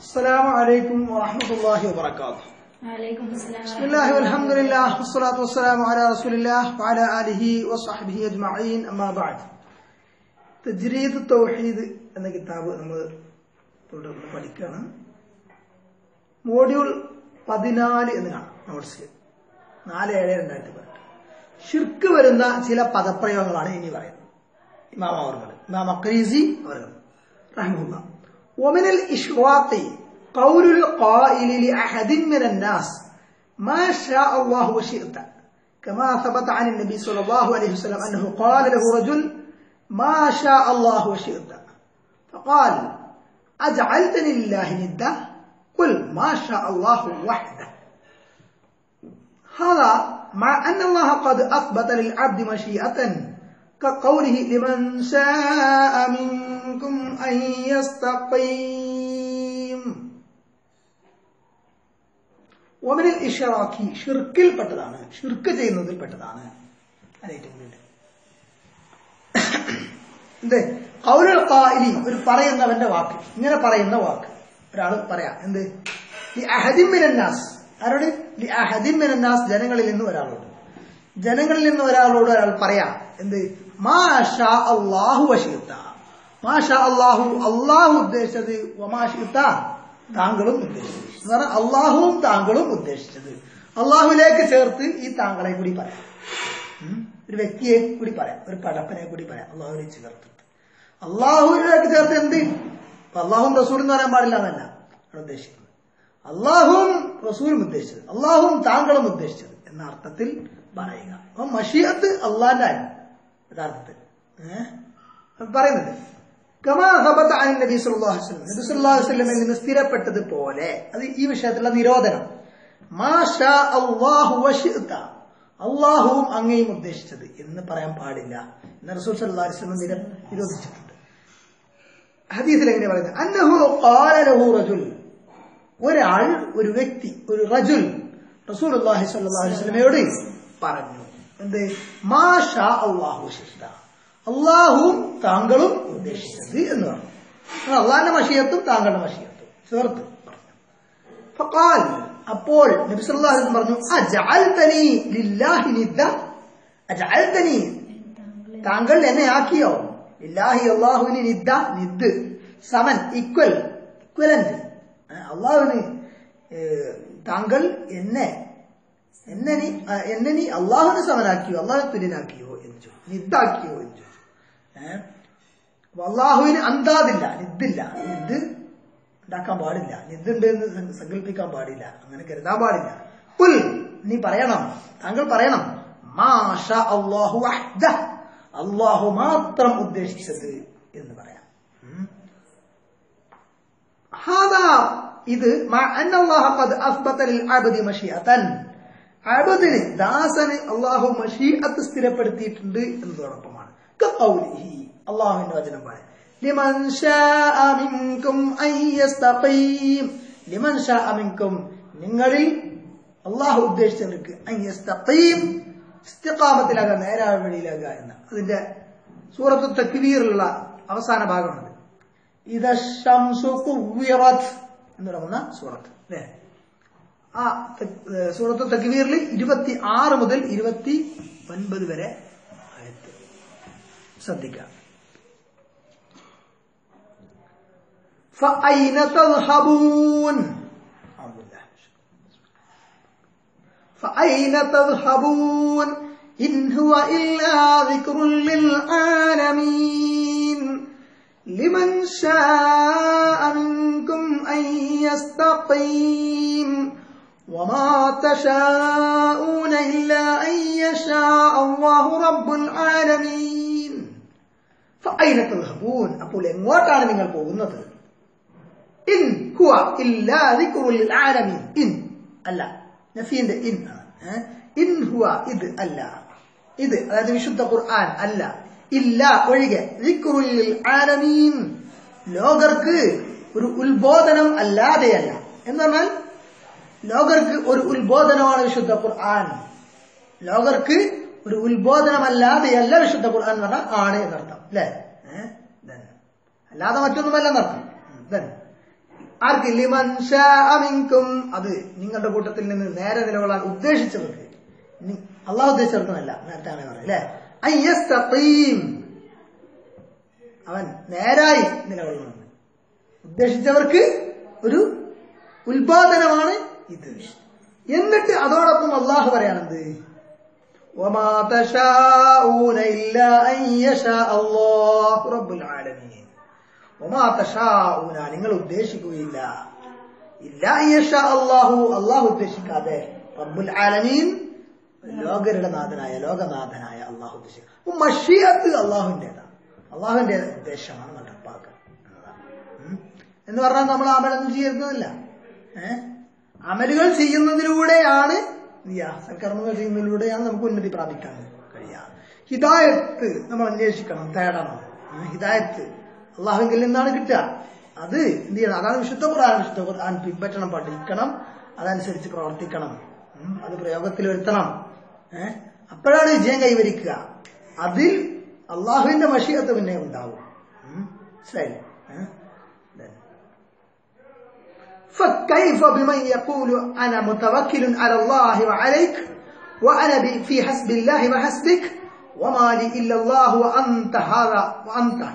السلام عليكم ورحمة الله وبركاته وعليكم السلام بسم الله والحمد لله والصلاة والسلام على رسول الله وعلى آله وصحبه أجمعين أما بعد തജ്രീദ് തൗഹീദ് എന്ന കിതാബ് നമ്മൾ തുടർന്ന് പഠിക്കുകയാണ് മോഡ്യൂൾ പതിനാല് എന്ന് കാണാം നോട്ട്സിൽ നാല് ഏഴ് രണ്ടായിരത്തി പതിനെട്ട് ഷിർക്ക് വരുന്ന ചില പദപ്രയോഗങ്ങളാണ് ഇനി പറയുന്നത് ഇമാം അവർകൾ ഇമാം അക്രീസി അവർകൾ റഹ്മുല്ല ومن الإشراق قول القائل لأحد من الناس ما شاء الله وشئت كما ثبت عن النبي صلى الله عليه وسلم أنه قال له رجل ما شاء الله وشئت فقال أجعلتني لله ندا قل ما شاء الله وحده هذا مع أن الله قد أثبت للعبد مشيئة كقوله لمن شاء منكم أن يستقيم ഒമനിൽ ഇഷറാക്കി ഷിർക്കിൽ പെട്ടതാണ് ഷിർക്ക് ചെയ്യുന്നതിൽ പെട്ടതാണ് അനേറ്റുണ്ട് എന്ത് കൗലുൽ ഖായിലി ഒരു പറയുന്നവന്റെ വാക്ക് ഇങ്ങനെ പറയുന്ന വാക്ക് ഒരാൾ പറയാം എന്ത് ലി അഹദിൻ മിനന്നാസ് ആരോട് ലി അഹദിൻ മിനന്നാസ് ജനങ്ങളിൽ നിന്ന് ഒരാളോട് ജനങ്ങളിൽ നിന്ന് ഒരാളോട് ഒരാൾ പറയാം എന്ത് മാഷാ അള്ളാഹു വശീത്ത മാഷാ അള്ളാഹു അള്ളാഹു ഉദ്ദേശിച്ചത് വമാഷിത്ത താങ്കളും ഉദ്ദേശിച്ചത് എന്ന് പറഞ്ഞാൽ അള്ളാഹുവും താങ്കളും ഉദ്ദേശിച്ചത് അള്ളാഹുവിലേക്ക് ചേർത്ത് ഈ താങ്കളെ കൂടി പറയാം ഉം? ഒരു വ്യക്തിയെ കൂടി പറയാം ഒരു പടപ്പനെ കൂടി പറയാം അള്ളാഹുവിലേക്ക് ചേർത്തിട്ട് അള്ളാഹുവിലേക്ക് ചേർത്ത് എന്ത് ഇപ്പൊ അള്ളാഹും റസൂൽ എന്ന് പറയാൻ പാടില്ല എന്നല്ല അവിടെ ഉദ്ദേശിക്കുന്നത് അള്ളാഹുവും റസൂലും ഉദ്ദേശിച്ചത് അള്ളാഹുവും താങ്കളും ഉദ്ദേശിച്ചത് എന്ന അർത്ഥത്തിൽ പറയുക അപ്പൊ മഷിയത്ത് അള്ളാന്റെ ആണ് യഥാർത്ഥത്തിൽ ഏഹ് പറയുന്നത് കമാ ഹബത്ത അൻ നബി സല്ലല്ലാഹു അലൈഹി വസല്ലം നബി സല്ലല്ലാഹു അലൈഹി വസല്ലമയിൽ നിന്ന് സ്ഥിരപ്പെട്ടതുപോലെ അത് ഈ വിഷയത്തിലുള്ള നിരോധനം മാഷാ അല്ലാഹു വശിഅത അള്ളാഹുവും അങ്ങയും ഉദ്ദേശിച്ചത് എന്ന് പറയാൻ പാടില്ല എന്ന് റസൂൽ സല്ലല്ലാഹു അലൈഹി വസല്ലം നിര- നിരോധിച്ചിട്ടുണ്ട് ഹദീസിൽ എങ്ങനെ പറയുന്നത് അന്നഹു ഖാല ലഹു റജുൽ ഒരാൾ ഒരു വ്യക്തി ഒരു റജുൽ റസൂലുള്ളാഹി സ്വല്ലല്ലാഹു അലൈഹി വസല്ലമയോട് പറഞ്ഞു എന്ത് മാഷാ അല്ലാഹു ശിഷ്ട അള്ളാഹുവും താങ്കളും ഉദ്ദേശിച്ചത് എന്ന് പറഞ്ഞു അപ്പോൾ അള്ളാഹിന്റെ മഷിയത്തും താങ്കളുടെ മഷിയത്തും ചേർത്ത് പറഞ്ഞു ഫഖാൽ അപ്പോൾ നബി സല്ലല്ലാഹു അലൈഹി വസല്ലം പറഞ്ഞു അജഅൽതനി ലില്ലാഹി നിദ്ദ അജഅൽതനി താങ്കൾ എന്നെ ആക്കിയോ ലില്ലാഹി അള്ളാഹുവിന് നിദ്ദ നിദ് സമൻ ഈക്വൽ ഇക്വലന്റ് അള്ളാഹുവിന് ഏഹ്, താങ്കൾ എന്നെ എന്നെ നീ ആ, എന്നെ നീ അള്ളാഹുവിന് സമനാക്കിയോ അള്ളാഹു തുല്യനാക്കിയോ എന്ന് ചോദിച്ചു നിദ്ദാക്കിയോ എന്ന് ചോദിച്ചു ഏഹ് അപ്പൊ അള്ളാഹുവിന് അന്താതില്ല നിദ്ദില്ല നിദ് ഉണ്ടാക്കാൻ പാടില്ല നിദ്ദുണ്ട് എന്ന് സങ്ക- സങ്കല്പിക്കാൻ പാടില്ല അങ്ങനെ കരുതാൻ പാടില്ല പുൽ നീ പറയണം താങ്കൾ പറയണം മാഷ അള്ളാഹു വഹ്ദ അള്ളാഹു മാത്രം ഉദ്ദേശിച്ചത് എന്ന് പറയാം ഉം. هذا ഇത് مع أن الله قد أثبت للعبد مشيئة അബദിന് ദാസന് അള്ളാഹു മഷീഅത്ത് സ്ഥിരപ്പെടുത്തിയിട്ടുണ്ട് എന്നതോടൊപ്പമാണ് കഖൗലിഹി അള്ളാഹുവിന്റെ വചനം പറയാം ലിമൻ ശാഅ മിൻകും അൻ യസ്തഖീം ലിമൻ ശാഅ മിൻകും നിങ്ങളിൽ അള്ളാഹു ഉദ്ദേശിച്ചവർക്ക് അൻ യസ്തഖീം ഇസ്തിഖാമത്തിലാകാൻ നേരായ വഴിയിലാകുക എന്ന് അതിന്റെ സൂറത്ത് തക്വീറിലുള്ള അവസാന ഭാഗമാണത് ഇത ഷംസു കുവ്വിറത് എന്ന് തുടങ്ങുന്ന സൂറത്ത് അല്ലേ ആ ത- ഏ, സൂറത്ത് തക്വീറിൽ ഇരുപത്തി ആറ് മുതൽ ഇരുപത്തി ഒൻപത് വരെ ആയത്ത് ശ്രദ്ധിക്കാം فأين تذهبون أعوذ بالله فأين تذهبون إن هو إلا ذكر للعالمين لمن شاء منكم أن يستقيم وما تشاءون إلا أن يشاء الله رب العالمين فأين تذهبون أقول എങ്ങോട്ടാണ് നിങ്ങൾ പോകുന്നത് ഇൻ ഹുവ ഇല്ലാ ദിക്റുൽ ആലമീൻ ഇൻ അല്ല നഫീന്റെ ഇൻ ആണ് ഏ? ഇൻ ഹുവ ഇത് അല്ല ഇത് അതായത് വിശുദ്ധ ഖുർആൻ അല്ല ഇല്ല ഒഴികെ ദിക്റുൽ ആലമീൻ ലോകർക്ക് ഒരു ഉത്ബോധനം അല്ലാതെയല്ല എന്ന് പറഞ്ഞാൽ ലോകർക്ക് ഒരു ഉത്ബോധനമാണ് വിശുദ്ധ ഖുർആൻ ലോകർക്ക് ഒരു ഉത്ബോധനമല്ലാതെയല്ല വിശുദ്ധ ഖുർആൻ എന്ന് പറഞ്ഞാൽ ആണ് എന്നർത്ഥം അല്ലേ ഏഹ്? Then. അല്ലാതെ മറ്റൊന്നുമല്ല എന്നർത്ഥം ഉം. Then. ആർക്ക് ലിമൻ ശാഅ മിൻകും അത് നിങ്ങളുടെ കൂട്ടത്തിൽ നിന്ന് നേരെ നിലകൊള്ളാൻ ഉദ്ദേശിച്ചവർക്ക് നി- അള്ളാഹു ഉദ്ദേശിച്ചവർക്കുമല്ല നേരത്തെ അങ്ങനെ പറയാം അല്ലേ അയ്യസ്തഖീം അവൻ നേരായി നിലകൊള്ളണമെന്ന് ഉദ്ദേശിച്ചവർക്ക് ഒരു ഉൽപാദനമാണ് ഇത് എന്നിട്ട് അതോടൊപ്പം അള്ളാഹു പറയാണെന്ത് وما تشاءون إلا أن يشاء الله رب العالمين وما تشاءون നിങ്ങൾ ഉദ്ദേശിക്കുകയില്ല ഇല്ല أن يشاء الله അള്ളാഹു ഉദ്ദേശിക്കാതെ റബ്ബുൽ ആലമീൻ ലോകരുടെ നാഥനായ ലോകനാഥനായ അള്ളാഹു ഉദ്ദേശിക്കുക മഷിയത്ത് അള്ളാഹുവിൻ്റെതാണ് അള്ളാഹുവിന്റെ ഉദ്ദേശമാണ് നടപ്പാക്കുക എന്നതാണ് ഉം. എന്ന് പറഞ്ഞാൽ നമ്മൾ അമലൊന്നും ചെയ്യുന്നില്ല ഏഹ് അമലുകൾ ചെയ്യുന്നതിലൂടെയാണ് എന്ത് ചെയ്യാ സൽക്കർമ്മങ്ങൾ ചെയ്യുന്നതിലൂടെയാണ് നമുക്ക് ഉന്നതി പ്രാപിക്കാൻ കഴിയുക ഹിദായത്ത് നമ്മൾ അന്വേഷിക്കണം തേടണം ഉം. ഹിദായത്ത് അള്ളാഹുവിൽ നിന്നാണ് കിട്ടുക അത് എന്ത് ചെയ്യണം അതാണ് വിശുദ്ധ ഖുർആൻ വിശുദ്ധ ഖുർആൻ പിൻപറ്റണം പഠിക്കണം അതനുസരിച്ച് പ്രവർത്തിക്കണം ഉം. അത് പ്രയോഗത്തിൽ വരുത്തണം ഏഹ് അപ്പോഴാണ് വിജയം കൈവരിക്കുക അതിൽ അള്ളാഹുവിന്റെ മഷിയത്ത് പിന്നെ ഉണ്ടാവും ഉം. മനസ്സിലായില്ലേ ഏഹ്? Then. فكيف بمن يقول أنا متوكل على الله وعليك وأنا ب- في حسب الله وحسبك وما لي إلا الله وأنت هذا وأنت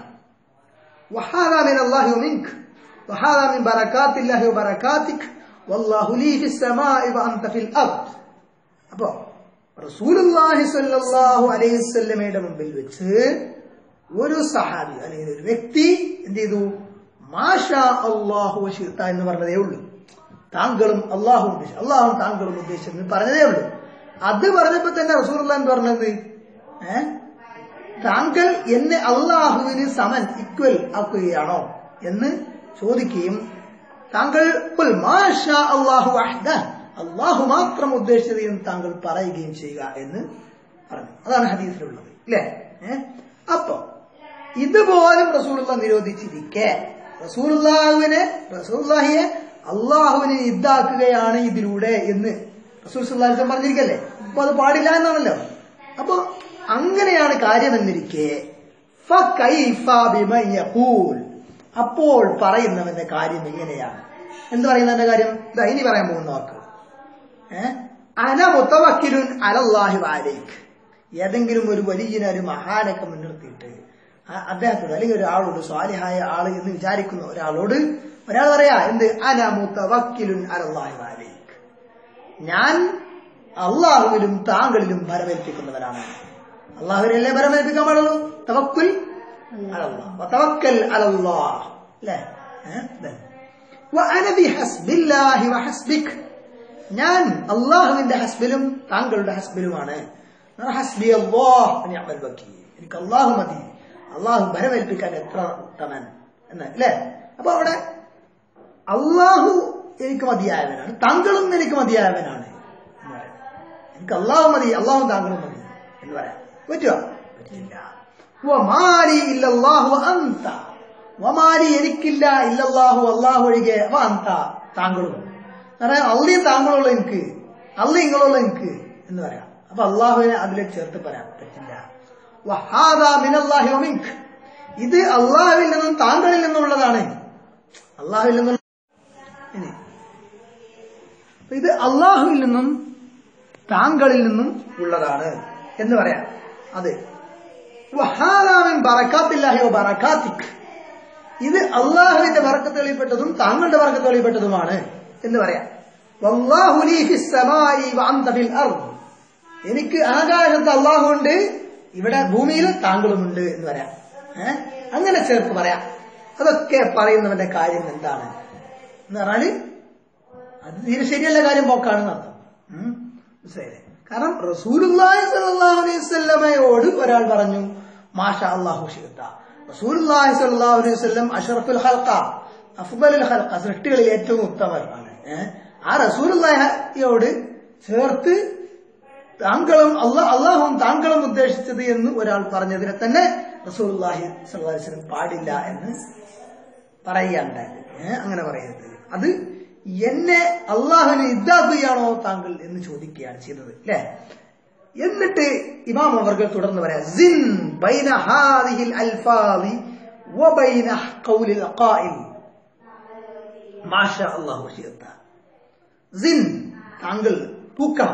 وهذا من الله ومنك وهذا من بركات الله وبركاتك والله لي في السماء وأنت في الأرض അപ്പോ റസൂലുള്ളാഹി സ്വല്ലല്ലാഹു അലൈഹി വസല്ലമയുടെ മുമ്പിൽ വെച്ച് ഒരു സഹാബി അല്ലെങ്കിൽ ഒരു വ്യക്തി എന്ത് ചെയ്തു മാഷാ അള്ളാഹു വശിർത്ത എന്ന് പറഞ്ഞതേ ഉള്ളൂ താങ്കളും അള്ളാഹു ഉദ്ദേശിച്ചു അള്ളാഹും താങ്കളും ഉദ്ദേശിച്ചെന്ന് പറഞ്ഞതേ ഉള്ളൂ അത് പറഞ്ഞപ്പോ തന്നെ റസൂലുള്ള എന്ന് പറഞ്ഞത് ഏ താങ്കൾ എന്നെ അള്ളാഹുവിന് സമൻ ഇക്വൽ ആക്കുകയാണോ എന്ന് ചോദിക്കുകയും താങ്കൾ "ഖുൽ മാ ഷാ അല്ലാഹു വഹ്ദ അള്ളാഹു മാത്രം ഉദ്ദേശിച്ചത് എന്ന് താങ്കൾ പറയുകയും ചെയ്യുക എന്ന് പറഞ്ഞു അതാണ് ഹദീസിലുള്ളത് ഇല്ലേ ഏ? അപ്പൊ ഇതുപോലും റസൂലുള്ള നിരോധിച്ചിരിക്കെ റസൂലുള്ളാഹുവിനെ റസൂലുള്ളാഹിയെ അള്ളാഹുവിനെ ഇതാക്കുകയാണ് ഇതിലൂടെ എന്ന് റസൂൽ സല്ലല്ലാഹു അലൈഹി വസല്ലം പറഞ്ഞിരിക്കല്ലേ അപ്പൊ അത് പാടില്ല എന്നാണല്ലോ അപ്പൊ അങ്ങനെയാണ് കാര്യമെന്നിരിക്കെ ഫകൈഫ ബിമൻ യഖൂൽ അപ്പോൾ പറയുന്നവന്റെ കാര്യം എങ്ങനെയാണ് എന്ത് പറയുന്നവന്റെ കാര്യം ഇതാ ഇനി പറയാൻ പോകുന്ന വാക്ക് ഏഹ്? അന മുത്തവക്കിലുൻ അലല്ലാഹി വാലേക്ക് ഏതെങ്കിലും ഒരു വലിയനെ ഒരു മഹാനൊക്കെ മുൻനിർത്തിയിട്ട് ആ- അദ്ദേഹത്തോട് അല്ലെങ്കിൽ ഒരാളോട് സ്വാലിഹായ ആള് എന്ന് വിചാരിക്കുന്ന ഒരാളോട് ഒരാൾ പറയാ എന്ത് അന മുത്തവക്കിലുൻ അലല്ലാഹി വാലേക്ക് ഞാൻ അള്ളാഹുവിലും താങ്കളിലും ഭരമേൽപ്പിക്കുന്നവരാണ് അള്ളാഹുവിനല്ലേ ഭരമേൽപ്പിക്കാൻ പാടുള്ളൂ തവക്കുൽ അലല്ലാഹ് വതവക്കൽ അലല്ലാഹ് അല്ലേ ഏഹ്? ഇതെ. വഅന ബിഹസ്ബില്ലാഹി വഹസ്ബിക് ഞാൻ അള്ളാഹുവിന്റെ ഹസ്ബിലും താങ്കളുടെ ഹസ്ബിലുമാണ് ഹസ്ബി അല്ലാഹ് വനിഅമൽ വക്കീൽ എനിക്ക് അള്ളാഹു മതി അള്ളാഹു ഭരമേൽപ്പിക്കാൻ എത്ര ഉത്തമൻ എന്ന് അല്ലേ അപ്പൊ അവിടെ അള്ളാഹു എനിക്ക് മതിയായവനാണ് താങ്കളും എനിക്ക് മതിയായവനാണ് എന്ന് പറയാം എനിക്ക് അള്ളാഹു മതി അള്ളാഹു താങ്കളും മതി എന്ന് പറയാം പറ്റുമോ പറ്റില്ല വമാലി ഇല്ലല്ലാഹു അന്ത വമാലി എനിക്കില്ല ഇല്ലല്ലാഹു അള്ളാഹു ഒഴികെ വ അന്ത താങ്കളും പറയാം അള്ളിയും താങ്കളുള്ള എനിക്ക് അള്ളി നിങ്ങളുള്ള എനിക്ക് എന്ന് പറയാം അപ്പൊ അള്ളാഹുവിനെ അതിലേക്ക് ചേർത്ത് പറയാൻ പറ്റില്ല വഹാദാ മിനല്ലാഹി വമിൻക് ഇത് അള്ളാഹുവിൽ നിന്നും താങ്കളിൽ നിന്നുള്ളതാണ് അള്ളാഹുവിൽ നിന്നുള്ള ഇനി അപ്പൊ ഇത് അള്ളാഹുവിൽ നിന്നും താങ്കളിൽ നിന്നും ഉള്ളതാണ് എന്ന് പറയാം അത് വഹാദാമിൻ ബറക്കാത്തില്ലാഹി വ ബറക്കാത്തിക് ഇത് അള്ളാഹുവിന്റെ ബറക്കത്തുകളിൽപ്പെട്ടതും താങ്കളുടെ ബറക്കത്തുകളിൽപ്പെട്ടതുമാണ് എന്ന് പറയാം വല്ലാഹു ലീ ഫിസ് സമാഇ വ അൻത ഫിൽ അർദ് എനിക്ക് ആകാശത്ത് അള്ളാഹു ഉണ്ട് ഇവിടെ ഭൂമിയിൽ താങ്കളുമുണ്ട് എന്ന് പറയാം ഏഹ് അങ്ങനെ ചേർത്ത് പറയാം അതൊക്കെ പറയുന്നവന്റെ കാര്യം എന്താണ് എന്ന് പറഞ്ഞാല് അത് തീരെ ശരിയല്ല കാര്യം പോക്കാണെന്ന് അർത്ഥം ഉം. മനസ്സിലായില്ലേ? കാരണം റസൂലുള്ളാഹി സ്വല്ലല്ലാഹു അലൈഹി വസല്ലമയോട് ഒരാൾ പറഞ്ഞു മാഷ അല്ലാഹു ഷിഅത റസൂലുള്ളാഹി സ്വല്ലല്ലാഹു അലൈഹി വസല്ലം അഷ്റഫുൽ ഖൽഖ അഫ്ദലുൽ ഖൽഖ സൃഷ്ടികളിൽ ഏറ്റവും ഉത്തമരാണ് ഏഹ്? ആ റസൂലുള്ളാഹിയോട് ചേർത്ത് താങ്കളും അള്ളാ അള്ളാഹും താങ്കളും ഉദ്ദേശിച്ചത് എന്ന് ഒരാൾ പറഞ്ഞതിനെ തന്നെ റസൂലുള്ളാഹി സ്വല്ലല്ലാഹു അലൈഹി വസല്ലം പാടില്ല എന്ന് പറയുകയുണ്ടായത് ഏഹ് അങ്ങനെ പറയരുത് അത് എന്നെ അള്ളാഹുവിനെ ഇതാക്കുകയാണോ താങ്കൾ എന്ന് ചോദിക്കുകയാണ് ചെയ്തത് അല്ലേ എന്നിട്ട് ഇമാം അവർകൾ തുടർന്ന് പറയാം സിൻ ബൈന ഹാദിഹിൽ അൽഫാദി വബൈന ഖൗലിൽ ഖായിൽ മാഷ അള്ളാഹു വശീത്ത സിൻ താങ്കൾ തൂക്കണം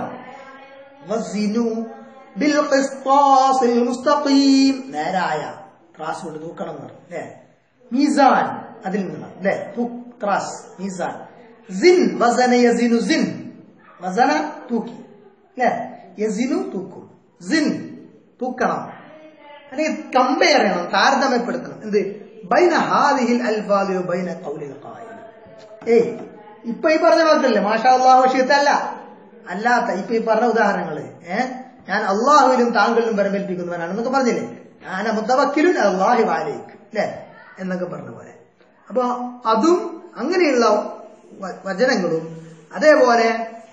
വസിനു ബിൽ ഖിസ്താസിൽ മുസ്തഖീം നേരായ ത്രാസ് കൊണ്ട് തൂക്കണം എന്ന് പറഞ്ഞു അല്ലേ മീസാൻ അതിൽ നിന്നാണ് അല്ലേ ത്രാസ് മീസാൻ സിൻ വസന യസിനു സിൻ വസന തൂക്കി അല്ലേ യസിനു തൂക്കും സിൻ തൂക്കണം അല്ലെങ്കിൽ കമ്പയർ ചെയ്യണം താരതമ്യപ്പെടുത്തണം എന്ത് ബൈന ഹാദിഹിൽ അൽഫാദിയോ ബൈന കൗലിൽ ഖായിൽ ഏയ് ഇപ്പൊ ഈ പറഞ്ഞ വാക്കല്ലേ മാഷാ അള്ളാഹു വശീത്തല്ല അല്ലാത്ത ഇപ്പൊ ഈ പറഞ്ഞ ഉദാഹരണങ്ങള് ഏഹ് ഞാൻ അള്ളാഹുവിലും താങ്കളിലും പരമേൽപ്പിക്കുന്നവനാണ് എന്നൊക്കെ പറഞ്ഞില്ലേ ഞാൻ മുത്തവക്കിലും അള്ളാഹി വാലേക്ക് അല്ലേ എന്നൊക്കെ പറഞ്ഞ പോലെ അപ്പൊ അതും അങ്ങനെയുള്ള വ- വചനങ്ങളും അതേപോലെ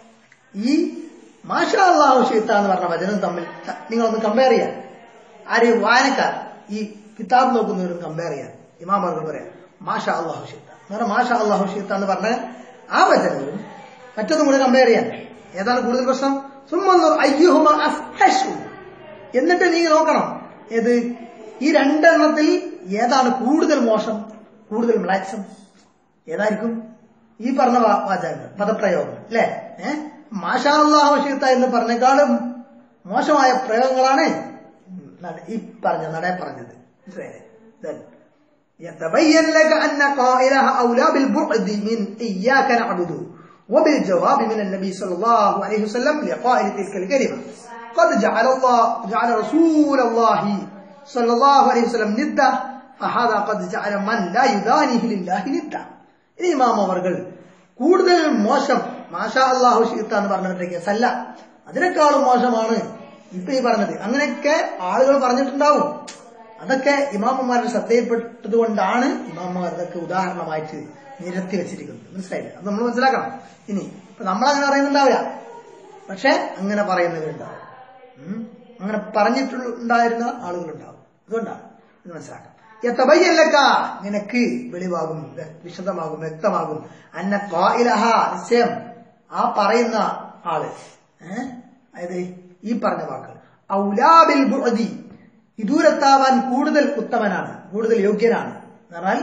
ഈ മാഷാ അള്ളാഹു ഷീത്ത എന്ന് പറഞ്ഞ വചനം തമ്മിൽ ത- നിങ്ങളൊന്ന് കമ്പയർ ചെയ്യാൻ ആര് വായനക്കാർ ഈ കിതാബ് നോക്കുന്നവരും കമ്പയർ ചെയ്യാൻ ഇമാമർക്ക് പറയാം മാഷാ അള്ളാഹു ഷീത്ത എന്ന് പറഞ്ഞാൽ മാഷാ അള്ളാഹു ഷീത്ത എന്ന് പറഞ്ഞ ആ വചനവും മറ്റൊന്നും കൂടെ കമ്പയർ ചെയ്യാൻ ഏതാണ് കൂടുതൽ പ്രശ്നം സുമ്മന്നൂർ അയ്യുഹുമ അഫ്ഹഷു എന്നിട്ട് നീ നോക്കണം ഏത് ഈ രണ്ടെണ്ണത്തിൽ ഏതാണ് കൂടുതൽ മോശം കൂടുതൽ മ്ലാക്സം ഏതായിരിക്കും ഈ പറഞ്ഞ വാ- വാചകങ്ങൾ പദപ്രയോഗങ്ങൾ അല്ലേ ഏഹ് മാഷാ അള്ളാഹു ഷീത്ത എന്ന് പറഞ്ഞേക്കാളും മോശമായ പ്രയോഗങ്ങളാണ് നട- ഈ പറഞ്ഞ നട പറഞ്ഞത് മനസ്സിലായില്ലേ Then, يتبين لك أن قائلها أولى بالبعد من إياك نعبد وبالجواب من النبي صلى الله عليه وسلم لقائل تلك الكلمة قد جعل الله جعل رسول الله صلى الله عليه وسلم ندة فهذا قد جعل من لا يدانيه لله ندة ഇനി ഇമാം അവർകൾ കൂടുതൽ മോശം മാഷാ അള്ളാഹു ഷീത്ത എന്ന് പറഞ്ഞവരുടെ കേസല്ല അതിനേക്കാളും മോശമാണ് ഇപ്പൊ ഈ പറഞ്ഞത് അങ്ങനെയൊക്കെ ആളുകൾ പറഞ്ഞിട്ടുണ്ടാവും അതൊക്കെ ഇമാമന്മാരുടെ ശ്രദ്ധയിൽപ്പെട്ടത് കൊണ്ടാണ് ഇമാമന്മാർ അതൊക്കെ ഉദാഹരണമായിട്ട് നിരത്തി വെച്ചിരിക്കുന്നത് മനസ്സിലായില്ല അത് നമ്മൾ മനസ്സിലാക്കണം ഇനി ഇപ്പൊ നമ്മളങ്ങനെ പറയുന്നുണ്ടാവില്ല പക്ഷെ അങ്ങനെ പറയുന്നവരുണ്ടാവും ഉം. അങ്ങനെ പറഞ്ഞിട്ടുണ്ടായിരുന്ന ആളുകളുണ്ടാവും അതുകൊണ്ടാണ് ഇത് മനസ്സിലാക്കാം യത്തബയ്യല്ലക്ക നിനക്ക് വെളിവാകും വ്യ- വിശദമാകും വ്യക്തമാകും അന്ന ഖായിലഹ നിശ്ചയം ആ പറയുന്ന ആള് ഏഹ് അതായത് ഈ പറഞ്ഞ വാക്കുകൾ ഔലാബിൽ ബുഅദി വിദൂരത്താവാൻ കൂടുതൽ ഉത്തമനാണ് കൂടുതൽ യോഗ്യനാണ് എന്ന് പറഞ്ഞാൽ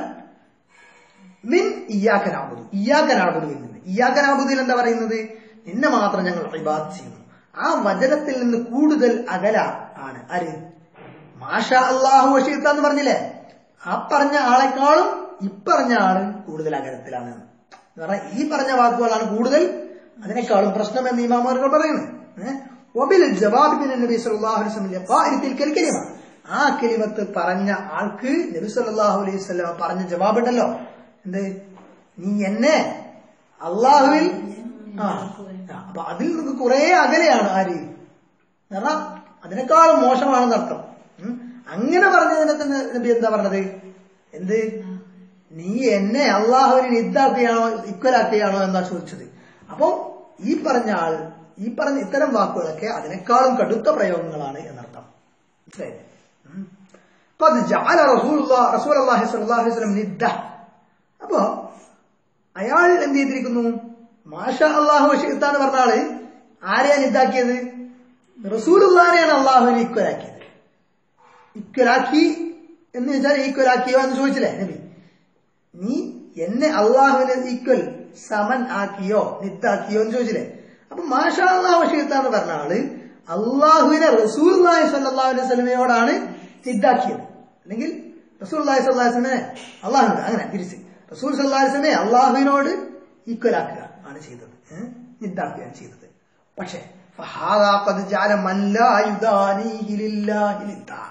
മിൻ ഇയാക്കനാബുദു ഇയാക്കനാബുദുവിൽ നിന്ന് ഇയാക്കനാബുദിൽ എന്താ പറയുന്നത് നിന്നെ മാത്രം ഞങ്ങൾ ഇബാദ് ചെയ്യുന്നു ആ വചനത്തിൽ നിന്ന് കൂടുതൽ അകല ആണ് ആര് മാഷ അള്ളാഹു വഷീത്ത എന്ന് പറഞ്ഞില്ലേ ആ പറഞ്ഞ ആളെക്കാളും ഇപ്പറഞ്ഞ ആള് കൂടുതൽ അകലത്തിലാണ് എന്ന് പറഞ്ഞാൽ ഈ പറഞ്ഞ വാക്കുകളാണ് കൂടുതൽ അതിനേക്കാളും പ്രശ്നം എന്ന് ഇമാമർകൾ പറയുന്നത് ഏഹ്? വബിൽ ജവാബിന് നബി സല്ലല്ലാഹു അലൈഹി വസല്ലം ലിഖാഇത്തിൽ കലിമ ആ കലിമത്ത് പറഞ്ഞ ആൾക്ക് നബി സല്ലല്ലാഹു അലൈഹി വസല്ലം പറഞ്ഞ ജവാബുണ്ടല്ലോ എന്ത് നീ എന്നെ അള്ളാഹുവിൽ ആ ആ, അപ്പൊ അതിൽ നിന്ന് കുറെ അകലെയാണ് ആര് കാരണം അതിനേക്കാളും മോശമാണെന്ന് അർത്ഥം ഉം. അങ്ങനെ പറഞ്ഞതിനൊക്കെ നബി എന്താ പറഞ്ഞത് എന്ത് നീ എന്നെ അള്ളാഹുവിനെ ഇതാക്കുകയാണോ ഇക്വലാക്കുകയാണോ എന്നാ ചോദിച്ചത് അപ്പൊ ഈ പറഞ്ഞ ആൾ ഈ പറഞ്ഞ ഇത്തരം വാക്കുകളൊക്കെ അതിനേക്കാളും കടുത്ത പ്രയോഗങ്ങളാണ് എന്നർത്ഥം മനസ്സിലായില്ലേ ഉം. അപ്പൊ അത് ജാല റസൂൽ റസൂൽ അള്ളാഹി സ്വല്ലല്ലാഹു അലൈഹി വസല്ലം നിദ്ദ അപ്പോ അയാൾ എന്ത് ചെയ്തിരിക്കുന്നു മാഷ അള്ളാഹു എന്ന് പറഞ്ഞ ആള് ആരെയാണ് ഇതാക്കിയത് റസൂലുള്ളാനെയാണ് അള്ളാഹുവിനെ ഇക്വലാക്കിയത് ഇക്വലാക്കി എന്ന് വെച്ചാൽ ഈക്വലാക്കിയോ എന്ന് ചോദിച്ചില്ലേ നബി നീ എന്നെ അള്ളാഹുവിനെ ഈക്വൽ സമൻ ആക്കിയോ നിത്താക്കിയോ എന്ന് ചോദിച്ചില്ലേ അപ്പൊ മാഷാ അള്ളാഹു എന്ന് പറഞ്ഞ ആള് അള്ളാഹുവിനെ റസൂൽ സല്ലാഹു അലൈഹി സ്വലമയോടാണ് നിദ്ദാക്കിയത് അല്ലെങ്കിൽ റസൂൽ സല്ലാഹു വസ്ലമെ അള്ളാഹുവിനോട് അങ്ങനെ തിരിച്ച് റസൂൽ സല്ലാഹു വസ്ലമെ അള്ളാഹുവിനോട് ഈക്വൽ ആക്കുക ആണ് ചെയ്തത് ഏഹ്? നിദ്ദാക്കുകയാണ് ചെയ്തത് പക്ഷേ فهذا قد جعل من لا يدانيه لله ندا.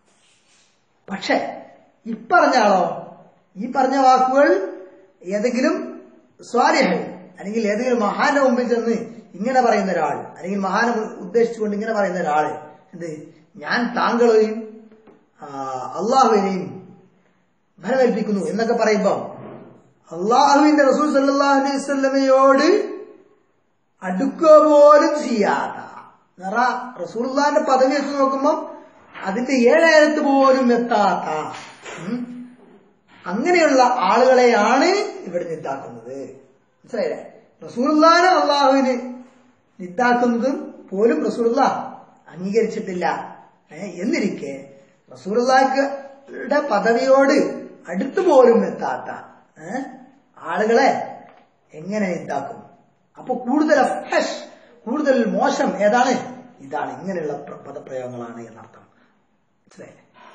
പക്ഷേ ഇപ്പറഞ്ഞ ആളോ ഈ പറഞ്ഞ വാക്കുകൾ ഏതെങ്കിലും സ്വാലിഹ് അല്ലെങ്കിൽ ഏതെങ്കിലും മഹാന്റെ മുമ്പിൽ ചെന്ന് ഇങ്ങനെ പറയുന്ന ഒരാൾ അല്ലെങ്കിൽ മഹാനെ ഉദ്ദേശിച്ചുകൊണ്ട് ഇങ്ങനെ പറയുന്ന ഒരാള് എന്ത് ഞാൻ താങ്കളെയും ആ, അള്ളാഹുവിനെയും ഫലമേൽപ്പിക്കുന്നു എന്നൊക്കെ പറയുമ്പോ അള്ളാഹുവിന്റെ റസൂൽ സല്ലല്ലാഹു അലൈഹി വസല്ലമയോട് അടുക്കുക പോലും ചെയ്യാത്ത നിറ റസൂൽദാന്റെ പദവി വെച്ച് നോക്കുമ്പോൾ അതിന്റെ ഏഴായിരത്ത് പോലും എത്താത്ത ഉം, അങ്ങനെയുള്ള ആളുകളെയാണ് ഇവിടെ നിത്താക്കുന്നത് മനസ്സിലായില്ലേ റസൂൽദാനെ അള്ളാഹുവിന് നിത്താക്കുന്നതും പോലും റസൂലുള്ള അംഗീകരിച്ചിട്ടില്ല ഏ, എന്നിരിക്കെ റസൂലുള്ളാഹിയുടെ പദവിയോട് അടുത്തു പോലും എത്താത്ത ഏ, ആളുകളെ എങ്ങനെ ഇതാക്കും അപ്പൊ കൂടുതൽ ഫ്രഷ് കൂടുതൽ മോശം ഏതാണ് ഇതാണ് ഇങ്ങനെയുള്ള പ്ര- പദപ്രയോഗങ്ങളാണ് എന്നർത്ഥം മനസ്സിലായില്ലേ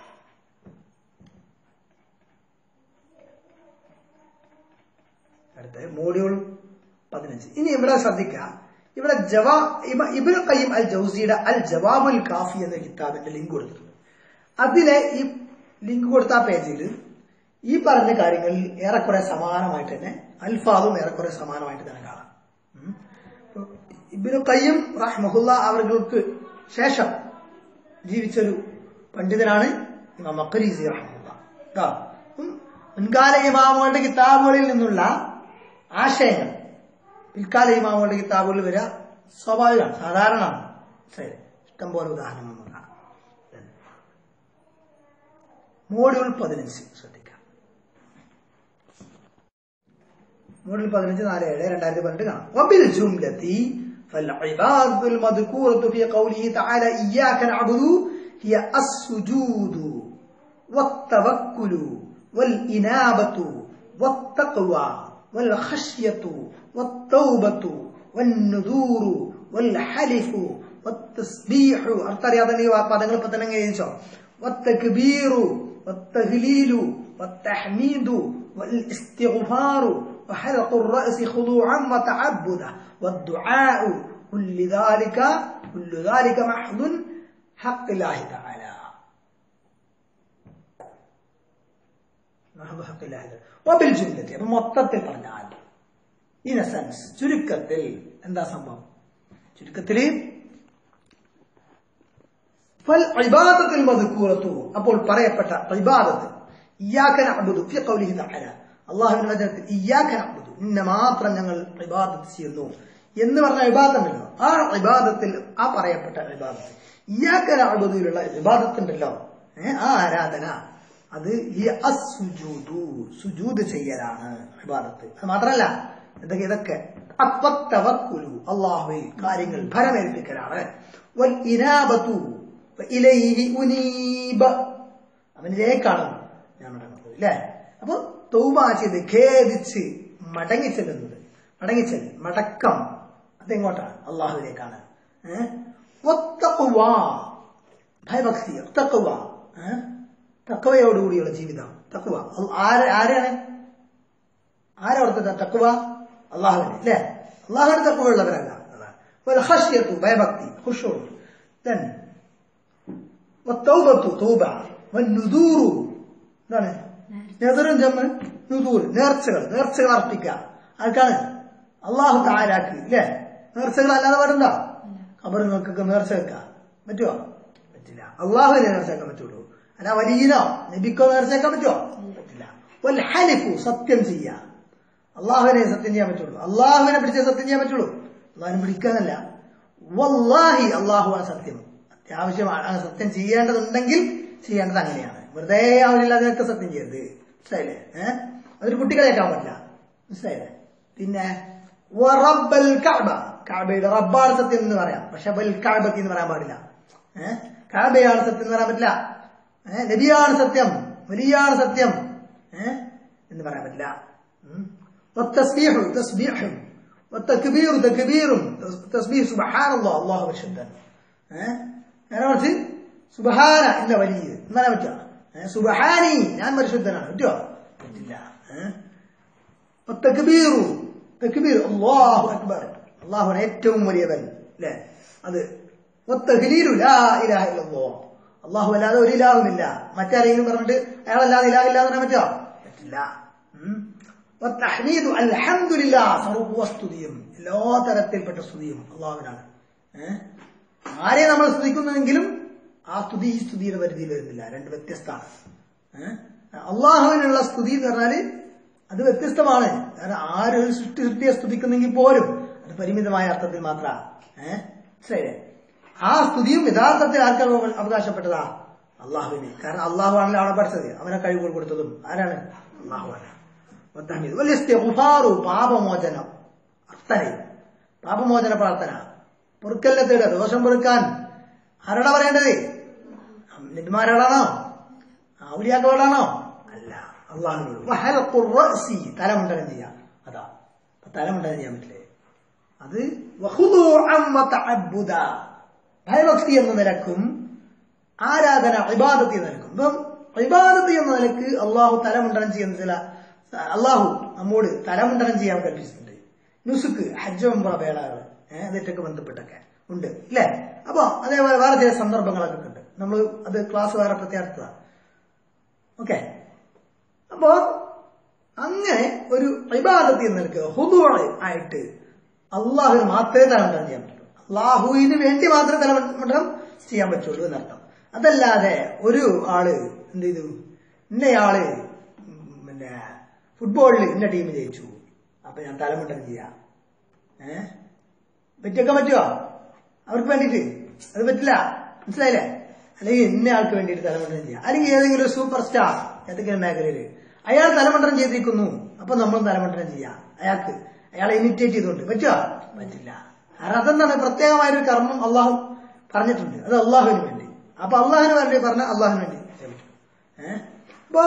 അടുത്ത മോഡ്യൂൾ പതിനഞ്ച് ഇനി ഇവിടെ ശ്രദ്ധിക്കുക ഇവിടെ ജവാ ഇബ- ഇബ്നു ഖയ്യിം അൽ ജൗസിയുടെ അൽ ജവാബുൽ കാഫി എന്ന കിതാബിന്റെ ലിങ്ക് കൊടുത്തിട്ടുണ്ട് അതിലെ ഈ ലിങ്ക് കൊടുത്ത ആ പേജിൽ ഈ പറഞ്ഞ കാര്യങ്ങളിൽ ഏറെക്കുറെ സമാനമായിട്ട് തന്നെ അൽഫാദും ഏറെക്കുറെ സമാനമായിട്ട് തന്നെ കാണാം ഉം. ഇപ്പൊ ഇബ്നു ഖയ്യിം റഹ്മഹുല്ല അവർക്ക് ശേഷം ജീവിച്ചൊരു പണ്ഡിതനാണ് ഇമാം മക്രീസി റഹ്മഹുല്ല കേട്ടോ? ഉം. മുൻകാല ഇമാമുകളുടെ കിതാബുകളിൽ നിന്നുള്ള ആശയങ്ങൾ പിൽക്കാല ഇമാമുകളുടെ കിതാബുകളിൽ വരിക സ്വാഭാവികമാണ് സാധാരണമാണ് ശരി ഇഷ്ടംപോലെ ഉദാഹരണങ്ങൾ നമുക്ക് കാണാം മോഡ്യൂൾ പതിനഞ്ച് ശ്രദ്ധിക്കാം മോഡ്യൂൾ പതിനഞ്ച് നാല് ഏഴ് രണ്ടായിരത്തി പതിനെട്ട് കാണാം വബിൽ ജുംലത്തി فالعباد المذكورة في قوله تعالى إياك نعبد هي السجود والتوكل والإنابة والتقوى والخشية والتوبة والنذور والحلف والتسبيح أرترياض لي പദങ്ങൾ ഇപ്പൊ തന്നെ എഴുതിച്ചോ والتكبير والتهليل والتحميد والاستغفار وحلق الرأس خضوعا وتعبدا والدعاء كل ذلك كل ذلك محض حق الله تعالى محض حق الله تعالى وبالجملة അപ്പൊ മൊത്തത്തിൽ പറഞ്ഞാൽ ഇൻ സെൻസ് ചുരുക്കത്തിൽ എന്താ സംഭവം ചുരുക്കത്തിൽ ഫൽഇബാദത്തുൽ മദ്കൂറത്തു അപ്പോൾ പറയപ്പെട്ട ഇബാദത്ത് ഇയ്യാക നഅ്ബുദു ഫി ഖൗലിഹി തആല അല്ലാഹുവിന്റെ വചനത്തിൽ ഇയ്യാക നഅ്ബുദു നിന്നെ മാത്രം ഞങ്ങൾ ഇബാദത്ത് ചെയ്യുന്നു എന്ന് പറഞ്ഞ ഇബാദത്ത് ഉണ്ടല്ലോ ആ ഇബാദത്തിൽ ആ പറയപ്പെട്ട ഇബാദത്ത് ഇയ്യാക നഅ്ബുദുലുള്ള ഇബാദത്ത് ഉണ്ടല്ലോ ഏ, ആ ആരാധന അത് ഈ അസുജൂദു സുജൂദ് ചെയ്യലാണ് ഇബാദത്ത് അത് മാത്രമല്ല ഇതൊക്കെ ഇതൊക്കെ അത്വത്തവക്കുലു അള്ളാഹുവിൽ കാര്യങ്ങൾ ഫലമേൽപ്പിക്കലാണ് വൽ ഇനാബത്തു ഇലൈഹി ഉനീബ അവനിലേക്കാണ് ഞാൻ മടങ്ങുന്നത് അല്ലേ അപ്പൊ തൗബ ചെയ്ത് ഖേദിച്ച് മടങ്ങിച്ചെല്ലുന്നത് മടങ്ങിച്ചെല്ല് മടക്കം അതെങ്ങോട്ടാണ് അള്ളാഹുവിലേക്കാണ് ഏഹ് ഒത്തക്കുവ ഭയഭക്തി തക്കുവ ഏഹ് തക്കവയോടുകൂടിയുള്ള ജീവിതം തക്കുവ ആര് ആരാണ് ആരാ അവിടുത്തെ തക്കുവ അള്ളാഹുവിന് അല്ലേ അള്ളാഹുവിന് തക്കുവ ഉള്ളവരല്ല അതാണ് ഹഷ്യത്തു ഭയഭക്തി ഹുഷോട് then والتوبة توبة والنذور എന്താണ് നെതറും ജമ്മ് നുദൂർ നേർച്ചകൾ നേർച്ചകൾ അർപ്പിക്കുക ആർക്കാണ് അള്ളാഹു താരാക്ക് ഇല്ലേ നേർച്ചകൾ അല്ലാതെ പാടുണ്ടോ കബറുകൾക്കൊക്കെ നേർച്ച വെക്കാം പറ്റുമോ പറ്റില്ല അള്ളാഹുവിനെ നേർച്ച വെക്കാൻ പറ്റുള്ളൂ അല്ല വലിയനോ നബിക്കോ നേർച്ച വെക്കാൻ പറ്റുമോ പറ്റില്ല വൽ ഹലിഫു സത്യം ചെയ്യാം അള്ളാഹുവിനെ സത്യം ചെയ്യാൻ പറ്റുള്ളൂ അള്ളാഹുവിനെ പിടിച്ചേ സത്യം ചെയ്യാൻ പറ്റുള്ളൂ അള്ളാഹിനെ പിടിക്കാനല്ല വല്ലാഹി അള്ളാഹു ആ സത്യം അത്യാവശ്യമാണ് ആ സത്യം ചെയ്യേണ്ടതുണ്ടെങ്കിൽ ചെയ്യേണ്ടത് അങ്ങനെയാണ് വെറുതെ ആവശ്യമില്ലാതെ സത്യം ചെയ്യരുത് മനസ്സിലായില്ലേ ഏഹ് അതൊരു കുട്ടികളെയാക്കാൻ പറ്റില്ല മനസ്സിലായില്ലേ പിന്നെ വറബ്ബൽ കഅബ കഅബയുടെ റബ്ബാണ് സത്യം എന്ന് പറയാം പക്ഷെ ബൽ കഅബത്തി എന്ന് പറയാൻ പാടില്ല ഏഹ് കഅബയാണ് സത്യം എന്ന് പറയാൻ പറ്റില്ല ഏഹ് നബിയാണ് സത്യം വലിയാണ് സത്യം ഏഹ് എന്ന് പറയാൻ പറ്റില്ല ഉം. والتسبيح تسبيح والتكبير تكبير تسبيح سبحان الله الله പരിശുദ്ധൻ ഏഹ് നേരെ മറിച്ച് സുബഹാന ഇല്ല വലിയ എന്നാലും പറ്റുക ഏഹ് സുബഹാനി ഞാൻ പരിശുദ്ധനാണ് പറ്റുമോ പറ്റില്ല ഏഹ് തക്ബീറു തക്ബീർ അല്ലാഹു അക്ബർ അള്ളാഹുന ഏറ്റവും വലിയവൻ അല്ലേ അത് ഒത്തഹ്ലീലു ലാ ഇലാഹ ഇല്ലല്ലാഹ് അള്ളാഹു അല്ലാതെ ഒരു ഇലാഹുമില്ല മറ്റാരെങ്കിലും പറഞ്ഞിട്ട് അയാളല്ലാതെ ഇലാഹില്ല എന്ന് പറയാൻ പറ്റുമോ പറ്റില്ല ഉം. വത്തഹ്മീദു അൽഹംദുലില്ലാ സർവസ്തുതിയും എല്ലാ തരത്തിൽപ്പെട്ട സ്തുതിയും അള്ളാഹുവിനാണ് ഏഹ് ആരെ നമ്മൾ സ്തുതിക്കുന്നുവെങ്കിലും ആ സ്തുതി ഈ സ്തുതിയുടെ പരിധിയിൽ വരുന്നില്ല രണ്ട് വ്യത്യസ്തമാണ് ഏഹ് അള്ളാഹുവിനുള്ള സ്തുതി എന്ന് പറഞ്ഞാല് അത് വ്യത്യസ്തമാണ് കാരണം ആര് ഒരു സൃഷ്ടി സൃഷ്ടിയെ സ്തുതിക്കുന്നെങ്കിൽ പോലും അത് പരിമിതമായ അർത്ഥത്തിൽ മാത്ര ഏഹ് ശരി ആ സ്തുതിയും യഥാർത്ഥത്തിൽ ആർക്കാണ് അവകാശപ്പെട്ടതാ അള്ളാഹുവിന് കാരണം അള്ളാഹു ആണല്ലോ അവിടെ പഠിച്ചത് അവനെ കഴിവുകൾ കൊടുത്തതും ആരാണ് അള്ളാഹുവാണ് والتحميد والاستغفار പാപമോചനം അർത്ഥന പാപമോചന പ്രാർത്ഥന പൊറുക്കലിനെ തേടുക ദോഷം പൊറുക്കാൻ ആരോടാ പറയേണ്ടത് നിന്മാരോടാണോ ഔലിയാക്കളോടാണോ അല്ല അള്ളാഹുനോട് വഹലഖുർ റഅസി തല മുണ്ടനം ചെയ്യാം അതാ തലമുണ്ടാകാൻ ചെയ്യാൻ പറ്റില്ലേ അത് വഖുദൂഅൻ വതഅബ്ബുദ. ഭയഭക്തി എന്ന നിലക്കും ആരാധന ഇബാദത്ത് എന്ന നിലക്കും ഇപ്പം ഇബാദത്ത് എന്ന നിലക്ക് അള്ളാഹു തലമുണ്ടനം ചെയ്യുന്ന ചില അള്ളാഹു നമ്മോട് തലമുണ്ടനം ചെയ്യാൻ കൽപ്പിച്ചിട്ടുണ്ട് നുസുക്ക് ഹജ്ജ് ഉംറ വേളകൾ ഏഹ് അതിട്ടൊക്കെ ബന്ധപ്പെട്ടൊക്കെ ഉണ്ട് ഇല്ലേ അപ്പൊ അതേപോലെ വേറെ ചില സന്ദർഭങ്ങളൊക്കെ ഉണ്ട് നമ്മൾ അത് ക്ലാസ് വേറെ പ്രത്യേകതാണ് ഓക്കെ അപ്പോ അങ്ങനെ ഒരു ഇബാദത്ത് എന്ന് നിൽക്കുക ഹുദൂറ് ആയിട്ട് അള്ളാഹുവിന് മാത്രമേ തലമുണ്ടനം ചെയ്യാൻ പറ്റുള്ളൂ അള്ളാഹുവിന് വേണ്ടി മാത്രമേ തലമുണ്ടനം ചെയ്യാൻ പറ്റുള്ളൂ എന്നർത്ഥം അതല്ലാതെ ഒരു ആള് എന്ത് ചെയ്തു ഇന്നയാള് ഉം, പിന്നെ ഫുട്ബോളിൽ ഇന്ന ടീം ജയിച്ചു അപ്പൊ ഞാൻ തലമുണ്ടനം ചെയ്യാം ഏഹ് പറ്റിയൊക്കെ പറ്റുമോ അവർക്ക് വേണ്ടിയിട്ട് അത് പറ്റില്ല മനസ്സിലായില്ലേ അല്ലെങ്കിൽ ഇന്ന ആൾക്ക് വേണ്ടിയിട്ട് തലമണ്ഡലം ചെയ്യാം അല്ലെങ്കിൽ ഏതെങ്കിലും ഒരു സൂപ്പർ സ്റ്റാർ ഏതെങ്കിലും മേഖലയിൽ അയാൾ തലമണ്ഡലം ചെയ്തിരിക്കുന്നു അപ്പൊ നമ്മളും തലമണ്ഡലം ചെയ്യാം അയാൾക്ക് അയാളെ ഇമിറ്റേറ്റ് ചെയ്തുകൊണ്ട് പറ്റുമോ പറ്റില്ല കാരണം അതെന്താണ് പ്രത്യേകമായൊരു കർമ്മം അള്ളാഹു പറഞ്ഞിട്ടുണ്ട് അത് അള്ളാഹുവിന് വേണ്ടി അപ്പൊ അള്ളാഹുവിന് വേണ്ടി പറഞ്ഞ അള്ളാഹുവിന് വേണ്ടി ചെയ്യാൻ പറ്റും ഏഹ് അപ്പോ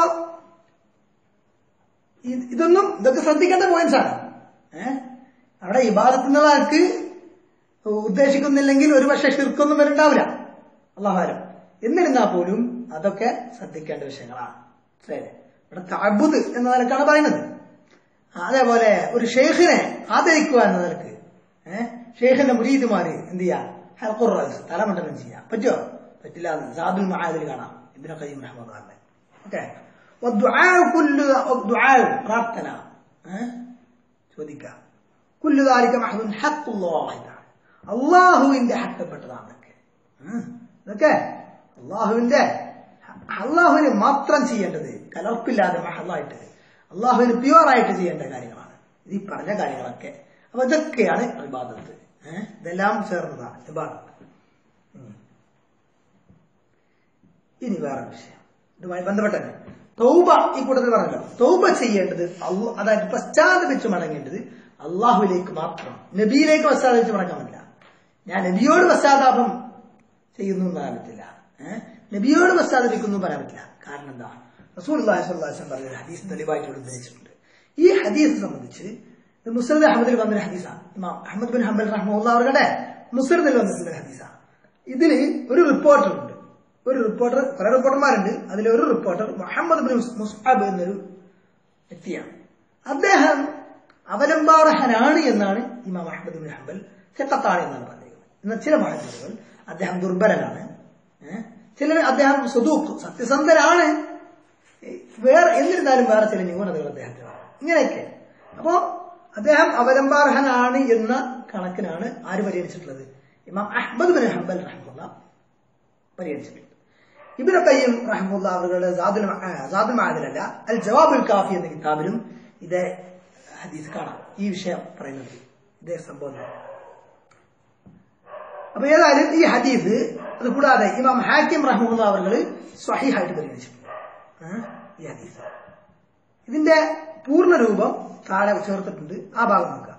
ഇത് ഇതൊന്നും ഇതൊക്കെ ശ്രദ്ധിക്കേണ്ട പോയിന്റ്സ് ആണ് ഏഹ് അവിടെ ഇബാദത്തുന്നുള്ള ആൾക്ക് ഉദ്ദേശിക്കുന്നില്ലെങ്കിൽ ഒരു പക്ഷെ ഷിർക്കൊന്നും വരുന്നുണ്ടാവില്ല അള്ളാഹാരം എന്നിരുന്നാൽ പോലും അതൊക്കെ ശ്രദ്ധിക്കേണ്ട വിഷയങ്ങളാണ് ശരി ഇവിടെ തഅബ്ബുദ് എന്ന നിലക്കാണ് പറയുന്നത് അതേപോലെ ഒരു ഷെയ്ഖിനെ ആദരിക്കുക എന്ന നിലക്ക് ഏഹ് ഷെയ്ഖിന്റെ മുരീദുമാര് എന്ത് ചെയ്യാ ഹൽഖുർ റഅസ് തലമണ്ഡലം ചെയ്യാം പറ്റുമോ പറ്റില്ല എന്ന് സാദുൽ മഹാദിൽ കാണാം ഇബ്നു ഖയ്യിം റഹ്മത്തുള്ളാഹി ഓക്കെ والدعاء كل الدعاء പ്രാർത്ഥന ഏഹ് ചോദിക്കാം കുല്ലു ദാലിക മഹദുൻ ഹഖുല്ലാഹി തആല അള്ളാഹുവിന്റെ ഹക്കപ്പെട്ടതാണ് ഇതൊക്കെ ഉം. ഇതൊക്കെ അള്ളാഹുവിന്റെ അള്ളാഹുവിന് മാത്രം ചെയ്യേണ്ടത് കലർപ്പില്ലാതെ മഹലായിട്ട് അള്ളാഹുവിന് പ്യുവറായിട്ട് ചെയ്യേണ്ട കാര്യങ്ങളാണ് ഇത് ഈ പറഞ്ഞ കാര്യങ്ങളൊക്കെ അപ്പൊ ഇതൊക്കെയാണ് ഇബാദത്ത് ഏഹ് ഇതെല്ലാം ചേർന്നതാണ് ഇബാദത്ത് ഉം. ഇനി വേറെ വിഷയം ഇതുമായി ബന്ധപ്പെട്ടത് തൗബ ഈ കൂട്ടത്തിൽ പറഞ്ഞല്ലോ തൗബ ചെയ്യേണ്ടത് അള്ളാ- അതായത് പശ്ചാത്തപിച്ച് മടങ്ങേണ്ടത് അള്ളാഹുവിലേക്ക് മാത്രം നബിയിലേക്ക് പശ്ചാത്തപിച്ച് മടങ്ങാൻ പറ്റില്ല ഞാൻ നബിയോട് പശ്ചാത്താപം ചെയ്യുന്നു എന്ന് പറയാൻ പറ്റില്ല ഏഹ് നബിയോട് പശ്ചാത്തപിക്കുന്നു എന്ന് പറയാൻ പറ്റില്ല കാരണം എന്താ റസൂൽ പറഞ്ഞ ഒരു ഹദീസ് തെളിവായിട്ട് ഇവിടെ ഉദ്ധരിച്ചിട്ടുണ്ട് ഈ ഹദീസ് സംബന്ധിച്ച് ഇത് മുസ്ലിം അഹമ്മദിൽ വന്നൊരു ഹദീസാണ് ഇമാം അഹമ്മദ് ബിൻ ഹംബൽ റഹ്മുള്ള അവരുടെ മുസ്ലിമിൽ വന്നിട്ടുള്ള ഒരു ഹദീസാണ് ഇതിൽ ഒരു റിപ്പോർട്ടർ ഉണ്ട് ഒരു റിപ്പോർട്ടർ കുറെ റിപ്പോർട്ടർമാരുണ്ട് അതിൽ ഒരു റിപ്പോർട്ടർ മുഹമ്മദ് ബിൻ മുസ്അബ് എന്നൊരു വ്യക്തിയാണ് അദ്ദേഹം അവലംബാർഹനാണ് എന്നാണ് ഇമാം അഹമ്മദ് ബിൻ ഹംബൽ ചെക്കത്താണ് എന്നാണ് പറഞ്ഞിരിക്കുന്നത് എന്നാൽ ചില മഹദ്ദുകൾ അദ്ദേഹം ദുർബലനാണ് ഏഹ് ചിലർ അദ്ദേഹം സുദൂഖ് സത്യസന്ധനാണ് ഏഹ് വേറെ എന്നിരുന്നാലും വേറെ ചില ന്യൂനതകൾ അദ്ദേഹത്തിനാണ് ഇങ്ങനെയൊക്കെ അപ്പോ അദ്ദേഹം അവലംബാർഹനാണ് എന്ന കണക്കിനാണ് ആര് പരിഗണിച്ചിട്ടുള്ളത് ഇമാം അഹമ്മദ് ബിൻ ഹംബൽ റഹ്മുള്ള പരിഗണിച്ചിട്ടുണ്ട് ഇബിന് കയ്യം റഹ്മുല്ല അവരുടെ സാദുൽ സാദുൽ മാദിലല്ല അൽ ജവാബുൽ കാഫി എന്ന കിതാബിലും ഇതേ ഹദീസ് കാണാം ഈ വിഷയം പറയുന്നത് ഇതേ സംഭവം അപ്പൊ ഏതായാലും ഈ ഹദീസ് അത് കൂടാതെ ഇമാം ഹാക്കിം റഹ്മുല്ല അവർ സ്വഹീഹായിട്ട് പരിഗണിച്ചിട്ടുണ്ട് ഏ? ഈ ഹദീസ് ഇതിന്റെ പൂർണ്ണ രൂപം താഴെ ചേർത്തിട്ടുണ്ട് ആ ഭാഗം നോക്കാം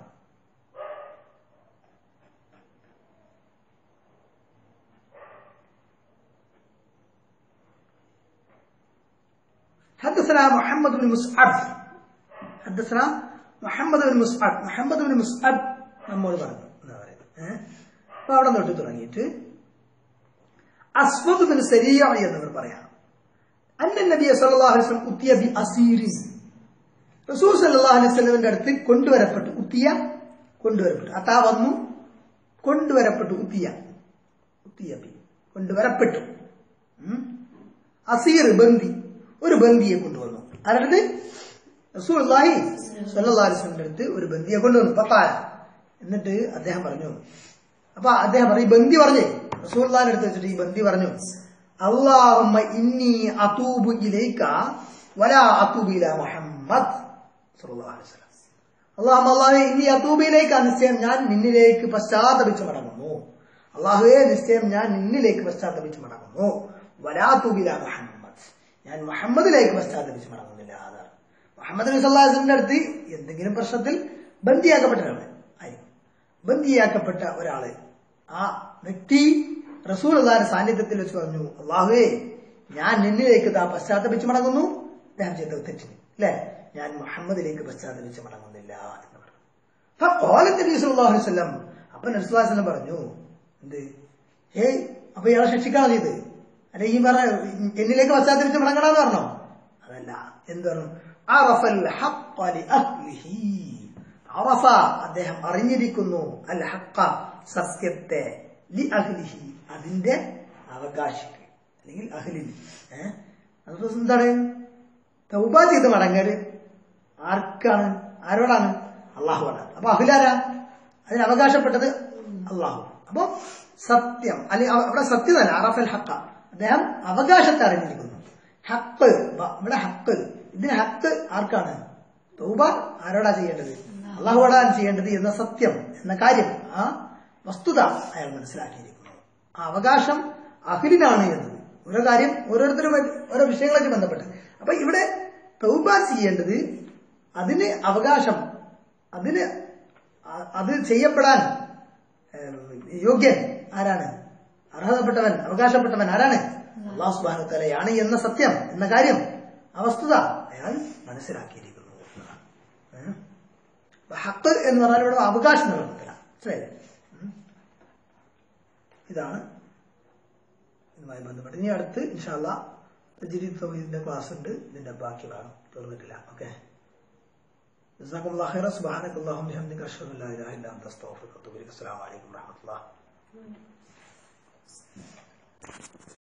حدثنا محمد بن مصعب حدثنا محمد بن مصعب محمد بن مصعب നമ്മോട് പറഞ്ഞു എന്താ പറയുന്നത് ഏഹ് അപ്പൊ അവിടെ തൊട്ട് തുടങ്ങിയിട്ട് അസ്വദ് ബിൻ സരിയ എന്നവർ പറയാം അന്ന നബിയ സല്ലല്ലാഹു അലൈഹി വസല്ലം ഉത്തിയ ബി അസീരിൻ റസൂൽ സല്ലല്ലാഹു അലൈഹി വസല്ലമിന്റെ അടുത്ത് കൊണ്ടുവരപ്പെട്ടു ഉത്തിയ കൊണ്ടുവരപ്പെട്ടു അതാ വന്നു കൊണ്ടുവരപ്പെട്ടു ഉത്തിയ ഉത്തിയ ബി കൊണ്ടുവരപ്പെട്ടു ഉം. അസീർ ബന്ദി ഒരു ബന്ദിയെ കൊണ്ടുവന്നു ആരുടെ റസൂലുള്ളാഹി സ്വല്ലല്ലാഹു അലൈഹി വസല്ലമിന്റെ അടുത്ത് ഒരു ബന്ദിയെ കൊണ്ടുവന്നു പപ്പായ എന്നിട്ട് അദ്ദേഹം പറഞ്ഞു അപ്പൊ അദ്ദേഹം പറഞ്ഞു ഈ ബന്ദി പറഞ്ഞേ റസൂലുള്ളാഹിന്റെ അടുത്ത് വെച്ചിട്ട് ഈ ബന്ദി പറഞ്ഞു അള്ളാഹുമ്മ ഇന്നി അതൂബു ഇലൈക വലാ അതൂബു ഇലാ മുഹമ്മദ് സ്വല്ലല്ലാഹു അലൈഹി വസല്ലം അള്ളാഹു അള്ളാഹുവേ ഇന്നി അതൂബിയിലേക്ക് നിശ്ചയം ഞാൻ നിന്നിലേക്ക് പശ്ചാത്തപിച്ച് മടങ്ങുന്നു അള്ളാഹുവേ നിശ്ചയം ഞാൻ നിന്നിലേക്ക് പശ്ചാത്തപിച്ച് മടങ്ങുന്നു വലാത്തൂബില മുഹമ്മദ് ഞാൻ മുഹമ്മദിലേക്ക് പശ്ചാത്തപിച്ച് മടങ്ങുന്നില്ല അതാണ് മുഹമ്മദ് നബി സല്ലാസിന്റെ അടുത്ത് എന്തെങ്കിലും പ്രശ്നത്തിൽ ബന്ദിയാക്കപ്പെട്ട ഒരാള് ആയി ബന്ദിയാക്കപ്പെട്ട ഒരാള് ആ വ്യക്തി റസൂൽ അള്ളാഹിന്റെ സാന്നിധ്യത്തിൽ വെച്ച് പറഞ്ഞു അള്ളാഹുവേ ഞാൻ നിന്നിലേക്ക് താ പശ്ചാത്തപിച്ച് മടങ്ങുന്നു അദ്ദേഹം ചെയ്ത തെറ്റിന് അല്ലെ ഞാൻ മുഹമ്മദിലേക്ക് പശ്ചാത്തപിച്ച് മടങ്ങുന്നില്ല എന്ന് പറഞ്ഞു ഫഖാലത്ത് നബി സല്ലല്ലാഹു അലൈഹി വസല്ലം അപ്പൊ നബി സല്ലല്ലാഹു അലൈഹി വസല്ലം പറഞ്ഞു എന്ത് ഏയ് അപ്പൊ ഇയാളെ ശിക്ഷിക്കാൻ ഇത് അല്ലെ ഈ പറ എന്നിലേക്ക് പശ്ചാത്തലിച്ച് മടങ്ങണമെന്ന് പറഞ്ഞോ അതല്ല എന്ത് പറഞ്ഞു അറഫൽ ഹഖ്ഖ ലി അഹ്ലിഹി അറഫ അദ്ദേഹം അറിഞ്ഞിരിക്കുന്നു അൽ ഹഖ സത്യത്തെ ലി അഹ്ലിഹി അതിന്റെ അവകാശിക്ക് അല്ലെങ്കിൽ അഹ്ലിന് ഏഹ് അത് എന്താണ് തൗബ ചെയ്ത് മടങ്ങല് ആർക്കാണ് ആരോടാണ് അള്ളാഹുവാണ് അപ്പൊ അഖിലാരാ അതിന് അവകാശപ്പെട്ടത് അള്ളാഹു അപ്പൊ സത്യം അല്ലെങ്കിൽ അവിടെ സത്യം തന്നെ അറഫൽ ഹക്ക അദ്ദേഹം അവകാശത്തെ അറിഞ്ഞിരിക്കുന്നു ഹക്ക് ബ- ഇവിടെ ഹക്ക് ഇതിന് ഹക്ക് ആർക്കാണ് തൗബ ആരോടാ ചെയ്യേണ്ടത് അള്ളാഹുവാടാണ് ചെയ്യേണ്ടത് എന്ന സത്യം എന്ന കാര്യം ആ വസ്തുത അയാൾ മനസ്സിലാക്കിയിരിക്കുന്നു ആ അവകാശം അഖിലിനാണ് എന്നത് ഓരോ കാര്യം ഓരോരുത്തരും ഓരോ വിഷയങ്ങളായിട്ട് ബന്ധപ്പെട്ട് അപ്പൊ ഇവിടെ തൗബ ചെയ്യേണ്ടത് അതിന് അവകാശം അതിന് അ- അത് ചെയ്യപ്പെടാൻ ഏഹ്, യോഗ്യൻ ആരാണ് അർഹതപ്പെട്ടവൻ അവകാശപ്പെട്ടവൻ ആരാണ് അള്ളാഹു സുബ്ഹാനഹു വ തആലയാണ് എന്ന സത്യം എന്ന കാര്യം ആ വസ്തുത അയാൾ മനസ്സിലാക്കിയിരിക്കുന്നു എന്നതാണ്. ഏഹ്? അപ്പൊ ഹക്ക് എന്ന് പറഞ്ഞാൽ ഇവിടെ അവകാശം നിലനിർത്തല മനസ്സിലായില്ലേ ഉം. ഇതാണ് ഇതുമായി ബന്ധപ്പെട്ട് ഇനി അടുത്ത് ഇൻഷാല്ല തൗഹീദിന്റെ ക്ലാസ് ഉണ്ട് ഇതിന്റെ ബാക്കി ഭാഗം തീർന്നിട്ടില്ല ഓക്കെ جزاكم الله خيرا سبحانك اللهم وبحمدك اشهد ان لا اله الا انت استغفرك واتوب اليك السلام عليكم ورحمه الله